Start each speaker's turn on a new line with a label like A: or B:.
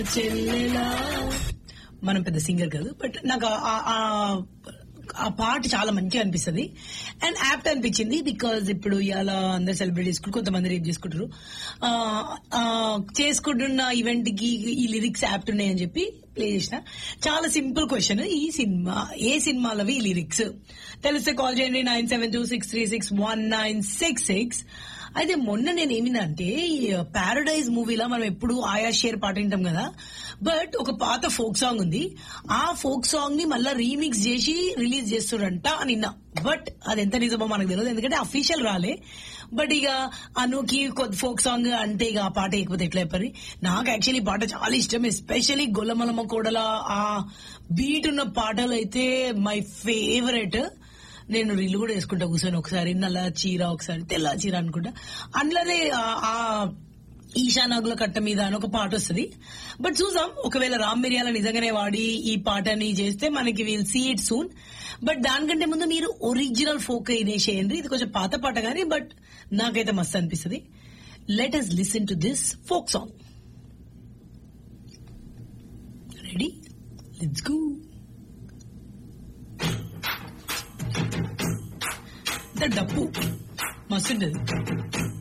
A: చెల్లెలా మనం పెద్ద సింగర్ కాదు బట్ నాకు ఆ- ఆ- ఆ- ఆ పాట చాలా మంచిగా అనిపిస్తుంది అండ్ యాప్ట్ అనిపించింది బికాజ్ ఇప్పుడు ఇవాళ అందరు సెలబ్రేట్ చేసుకుంటారు కొంతమంది రేపు చేసుకుంటారు ఆ, ఆ, చేసుకుంటున్న ఈవెంట్ కి ఈ లిరిక్స్ యాప్ట్ ఉన్నాయని చెప్పి ప్లే చేసిన చాలా సింపుల్ క్వశ్చన్ ఈ సినిమా ఏ సినిమాలవి ఈ లిరిక్స్ తెలిస్తే కాల్ చేయండి nine seven two six three six one nine six six అయితే మొన్న నేను ఏమిందంటే ఈ పారడైజ్ మూవీలో మనం ఎప్పుడు ఆయా షేర్ పాట వింటాం కదా బట్ ఒక పాత ఫోక్ సాంగ్ ఉంది ఆ ఫోక్ సాంగ్ ని మళ్ళా రీమిక్స్ చేసి రిలీజ్ చేస్తుడంట అని విన్నా బట్ అది ఎంత నిజమో మనకు తెలియదు ఎందుకంటే అఫీషియల్ రాలే బట్ ఇక అనుకి కొద్ది ఫోక్ సాంగ్ అంటే ఇక ఆ పాట ఎక్కిపోతే ఎట్లా చెప్పారు నాకు యాక్చువల్లీ పాట చాలా ఇష్టం ఎస్పెషల్లీ గొల్లమలమ్మ కోడల ఆ బీట్ ఉన్న పాటలు అయితే మై ఫేవరెట్ నేను రీల్ కూడా వేసుకుంటా కూర్చొని ఒకసారి నల్ల చీర ఒకసారి తెల్ల చీర అనుకుంటా అందులోనే ఆ- ఆ ఈశానాగుల కట్ట మీద అని ఒక పాట వస్తుంది బట్ చూసాం ఒకవేళ రామ్ మిరియాల నిజంగానే వాడి ఈ పాటని చేస్తే మనకి will see it soon but దానికంటే ముందు మీరు ఒరిజినల్ ఫోక్ చేయండి ఇది కొంచెం పాత పాట కానీ బట్ నాకైతే మస్తు అనిపిస్తుంది let us listen to this folk song ready let's go డప్పు మస్తు ఉంటుంది